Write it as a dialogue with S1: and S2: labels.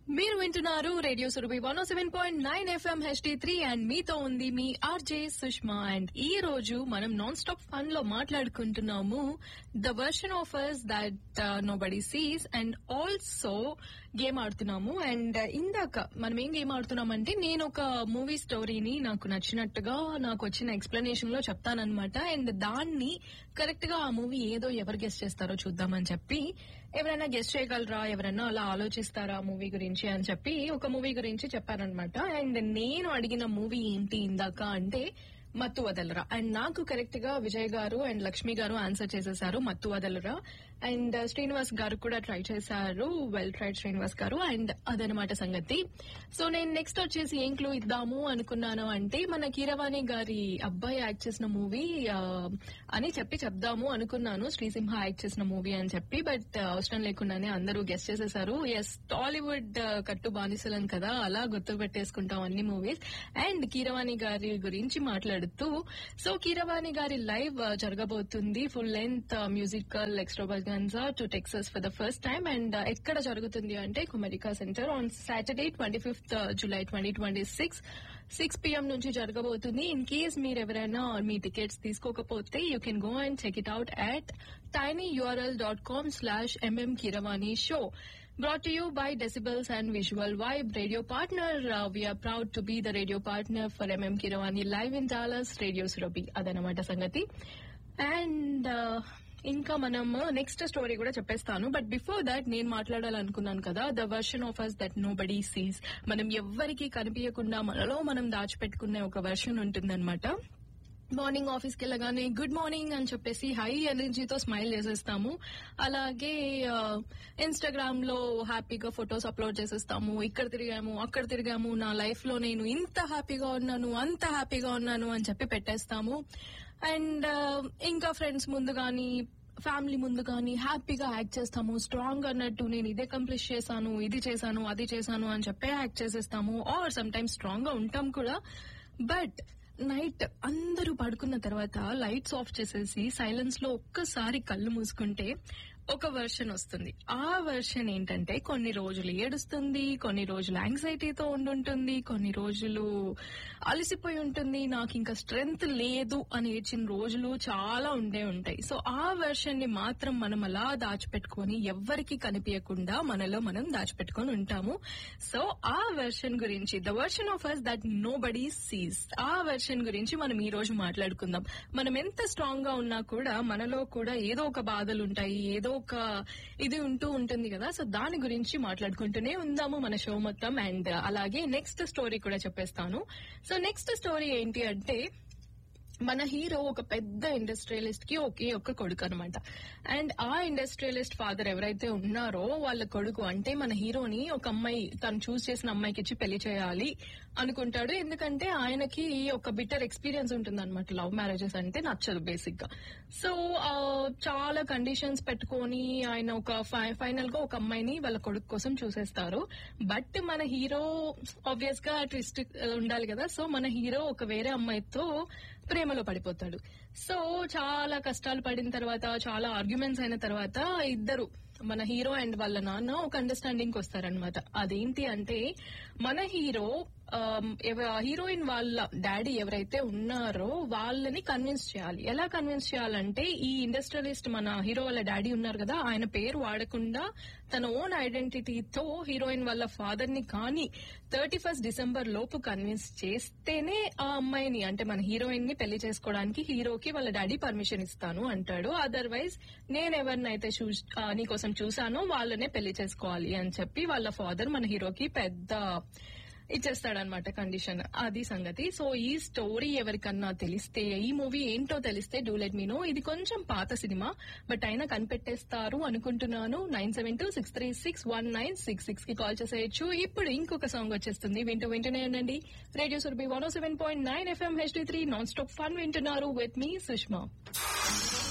S1: మీరు వింటున్నారు radio Surabhi one seven point nine FM HD three and మీతో ఉంది మీ ఆర్జే సుష్మా అండ్ ఈ రోజు మనం నాన్ స్టాప్ ఫన్ లో మాట్లాడుకుంటున్నాము the version of us that nobody sees and also game ఆడుతున్నాము అండ్ ఇందాక మనం ఏం గేమ్ ఆడుతున్నామంటే నేను ఒక మూవీ స్టోరీని నాకు నచ్చినట్టుగా నాకు వచ్చిన ఎక్స్ప్లెనేషన్ లో చెప్తానన్నమాట అండ్ దాన్ని కరెక్ట్ గా ఆ మూవీ ఏదో ఎవరు గెస్ట్ చేస్తారో చూద్దామని చెప్పి ఎవరైనా గెస్ట్ చేయగలరా ఎవరైనా అలా ఆలోచిస్తారా మూవీ గురించి అని చెప్పి ఒక మూవీ గురించి చెప్పారనమాట అండ్ నేను అడిగిన మూవీ ఏంటి ఇందాక అంటే మత్తు వదలరా అండ్ నాకు కరెక్ట్ గా విజయ్ గారు అండ్ లక్ష్మి గారు ఆన్సర్ చేసేసారు మత్తు వదలరా అండ్ శ్రీనివాస్ గారు కూడా ట్రై చేశారు వెల్ ట్రైడ్ శ్రీనివాస్ గారు అండ్ అదనమాట సంగతి సో నేను నెక్స్ట్ వచ్చేసి ఏం క్లూ ఇద్దాము అనుకున్నాను అంటే మన కీరవాణి గారి అబ్బాయి యాక్ట్ చేసిన మూవీ అని చెప్పి చెప్దాము అనుకున్నాను శ్రీసింహ యాక్ట్ చేసిన మూవీ అని చెప్పి బట్ అవసరం లేకుండానే అందరూ గెస్ట్ చేసేసారు ఎస్ టాలీవుడ్ కట్టు బానిసలం కదా అలా గుర్తు పెట్టేసుకుంటాం అన్ని మూవీస్ అండ్ కీరవాణి గారి గురించి మాట్లాడుతూ సో కీరవాణి గారి లైవ్ జరగబోతుంది full length musical extravaganza to Texas for the first time and ఎక్కడ జరుగుతుంది అంటే Kumarika center on Saturday twenty fifth July twenty twenty six six PM నుంచి జరగబోతుంది ఇన్ కేస్ మీరు ఎవరైనా మీ టికెట్స్ తీసుకోకపోతే you can go and check it out at tiny URL dot com slash MM Keeravani show brought to you by Decibels and Visual Vibe radio partner. Uh, we are proud to be the radio partner for MM Kiravani live in Dallas, Radio Surabhi. అదనమాట సంగతి and ఇంకా మనం next story కూడా చెప్పేస్తాను but before that నేను మాట్లాడాలనుకున్నాను కదా the version of us that nobody sees మనం ఎవ్వరికి కనిపించకుండా మనలో మనం దాచిపెట్టుకునే ఒక వర్షన్ ఉంటుందన్నమాట మార్నింగ్ ఆఫీస్కి వెళ్ళగానే గుడ్ మార్నింగ్ అని చెప్పేసి హై ఎనర్జీతో స్మైల్ చేసేస్తాము అలాగే ఇన్స్టాగ్రామ్ లో హ్యాపీగా ఫొటోస్ అప్లోడ్ చేసేస్తాము ఇక్కడ తిరిగాము అక్కడ తిరిగాము నా లైఫ్ లో నేను ఇంత హ్యాపీగా ఉన్నాను అంత హ్యాపీగా ఉన్నాను అని చెప్పి పెట్టేస్తాము అండ్ ఇంకా ఫ్రెండ్స్ ముందు కానీ ఫ్యామిలీ ముందు కానీ హ్యాపీగా యాక్ట్ చేస్తాము స్ట్రాంగ్ అన్నట్టు నేను ఇదే కంప్లీట్ చేశాను ఇది చేశాను అది చేశాను అని చెప్పి యాక్ట్ చేసేస్తాము ఆర్ సమ్ టైమ్స్ స్ట్రాంగ్ గా ఉంటాం కూడా బట్ నైట్ అందరూ పడుకున్న తర్వాత లైట్స్ ఆఫ్ చేసేసి సైలెన్స్ లో ఒక్కసారి కళ్ళు మూసుకుంటే ఒక వర్షన్ వస్తుంది ఆ వర్షన్ ఏంటంటే కొన్ని రోజులు ఏడుస్తుంది కొన్ని రోజులు యాంగ్జైటీతో ఉండుంటుంది కొన్ని రోజులు అలసిపోయి ఉంటుంది నాకు ఇంకా స్ట్రెంగ్త్ లేదు అని ఏడ్చిన రోజులు చాలా ఉండే ఉంటాయి సో ఆ వెర్షన్ ని మాత్రం మనం అలా దాచిపెట్టుకొని ఎవ్వరికి కనిపించకుండా మనలో మనం దాచిపెట్టుకొని ఉంటాము సో ఆ వెర్షన్ గురించి the version of us that nobody sees ఆ వెర్షన్ గురించి మనం ఈ రోజు మాట్లాడుకుందాం మనం ఎంత స్ట్రాంగ్ గా ఉన్నా కూడా మనలో కూడా ఏదో ఒక బాధలు ఉంటాయి ఏదో ఒక ఇది ఉంటూ ఉంటుంది కదా సో దాని గురించి మాట్లాడుకుంటూనే ఉందాము మన షో మొత్తం అండ్ అలాగే నెక్స్ట్ స్టోరీ కూడా చెప్పేస్తాను సో నెక్స్ట్ స్టోరీ ఏంటి అంటే మన హీరో ఒక పెద్ద ఇండస్ట్రియలిస్ట్ కి ఒకే ఒక్క కొడుకు అనమాట అండ్ ఆ ఇండస్ట్రియలిస్ట్ ఫాదర్ ఎవరైతే ఉన్నారో వాళ్ళ కొడుకు అంటే మన హీరోని ఒక అమ్మాయి తను చూస్ చేసిన అమ్మాయికి ఇచ్చి పెళ్లి చేయాలి అనుకుంటాడు ఎందుకంటే ఆయనకి ఒక బిటర్ ఎక్స్పీరియన్స్ ఉంటుంది అనమాట లవ్ మ్యారేజెస్ అంటే నచ్చదు బేసిక్ గా సో చాలా కండిషన్స్ పెట్టుకొని ఆయన ఒక ఫైనల్ గా ఒక అమ్మాయిని వాళ్ళ కొడుకు కోసం చూసేస్తారు బట్ మన హీరో ఆబ్వియస్ గా ట్విస్ట్ ఉండాలి కదా సో మన హీరో ఒక వేరే అమ్మాయితో ప్రేమలో పడిపోతాడు సో చాలా కష్టాలు పడిన తర్వాత చాలా ఆర్గ్యుమెంట్స్ అయిన తర్వాత ఇద్దరు మన హీరో అండ్ వాళ్ళ నాన్న ఒక అండర్స్టాండింగ్ వస్తారనమాట అదేంటి అంటే మన హీరో హీరోయిన్ వాళ్ళ డాడీ ఎవరైతే ఉన్నారో వాళ్ళని కన్విన్స్ చేయాలి ఎలా కన్విన్స్ చేయాలంటే ఈ ఇండస్ట్రియలిస్ట్ మన హీరో వాళ్ళ డాడీ ఉన్నారు కదా ఆయన పేరు వాడకుండా తన ఓన్ ఐడెంటిటీతో హీరోయిన్ వాళ్ళ ఫాదర్ ని కానీ థర్టీ ఫస్ట్ డిసెంబర్ లోపు కన్విన్స్ చేస్తేనే ఆ అమ్మాయిని అంటే మన హీరోయిన్ ని పెళ్లి చేసుకోవడానికి హీరోకి వాళ్ళ డాడీ పర్మిషన్ ఇస్తాను అంటాడు అదర్వైజ్ నేను ఎవరినైతే చూ నీకోసం చూసానో వాళ్ళనే పెళ్లి చేసుకోవాలి అని చెప్పి వాళ్ళ ఫాదర్ మన హీరోకి పెద్ద ఇచ్చేస్తాడనమాట కండిషన్ అది సంగతి సో ఈ స్టోరీ ఎవరికన్నా తెలిస్తే ఈ మూవీ ఏంటో తెలిస్తే డూ లెట్ మీ నో ఇది కొంచెం పాత సినిమా బట్ అయినా కనిపెట్టేస్తారు అనుకుంటున్నాను nine seven two six three six one nine six six కి కాల్ చేసేయచ్చు ఇప్పుడు ఇంకొక సాంగ్ వచ్చేస్తుంది వింటూ వింటూనే ఉండండి radio Surabhi one seven point nine FM HD three non stop fun వింటున్నారు విత్ మీ సుష్మా